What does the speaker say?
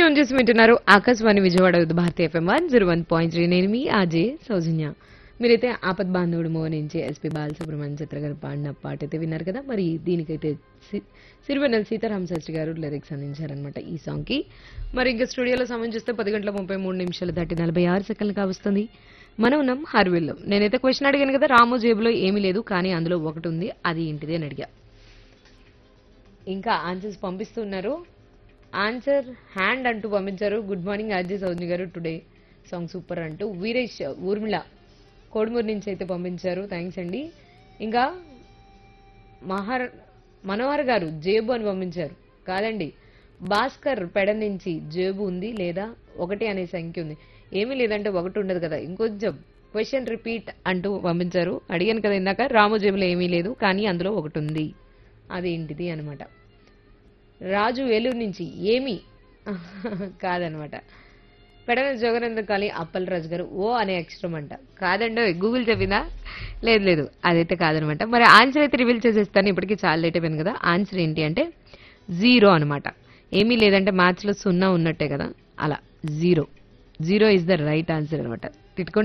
tune చేసి వింటున్నారు Akashvani Vijayawada Vividh Bharati FM one zero one point three నేను మీ ఆజే సౌజన్య మీరైతే ఆపద్ బాంధవుడు మో నుంచి ఎస్పి బాలసుబ్రహ్మణ్య చిత్ర గారు పాడిన పాట అయితే విన్నారు కదా మరి దీనికైతే సి- సిరివెన్నెల సీతారామ శాస్త్రి గారు లిరిక్స్ అందించారనమాట ఈ సాంగ్ కి మరి ఇంకా స్టూడియోలో సమయం చూస్తే పది గంటల ముప్పై మూడు నిమిషాలు దాటి నలభై ఆరు సెకండ్లు కావస్తుంది మనం ఉన్నాం హర్విల్లో నేనైతే క్వశ్చన్ అడిగాను కదా రాము జేబులో ఏమీ లేదు కానీ అందులో ఒకటి ఉంది అది ఏంటిది అని అడిగా ఇంకా ఆన్సర్స్ పంపిస్తున్నారు ఆన్సర్ హ్యాండ్ అంటూ పంపించారు గుడ్ మార్నింగ్ అజయ్ సౌజన్య గారు టుడే సాంగ్ సూపర్ అంటూ వీరేష్ ఊర్మిళ కోడుమూరు నుంచి అయితే పంపించారు థ్యాంక్స్ అండి ఇంకా మహర్ మనోహర్ గారు జేబు అని పంపించారు కాదండి భాస్కర్ పెడ నుంచి జేబు ఉంది లేదా ఒకటి అనే సంఖ్య ఉంది ఏమీ లేదంటే ఒకటి ఉండదు కదా ఇంకొంచెం క్వశ్చన్ రిపీట్ అంటూ పంపించారు అడిగాను కదా ఇందాక రాము జేబులో ఏమీ లేదు కానీ అందులో ఒకటి ఉంది అదేంటిది అనమాట రాజు ఏలూరు నుంచి ఏమి కాదనమాట పెడన జోగనంద కాళీ అప్పల్ రాజు గారు ఓ అనే అక్షరం అంట కాదండి గూగుల్ చెప్పిందా లేదు లేదు అదైతే కాదనమాట మరి ఆన్సర్ అయితే రివీల్ చేసేస్తాను ఇప్పటికీ చాలా లేట్ అయిపోయింది కదా ఆన్సర్ ఏంటి అంటే జీరో అనమాట ఏమీ లేదంటే మ్యాథ్స్ లో సున్నా ఉన్నట్టే కదా అలా zero zero is the right answer అనమాట తిట్టుకోండి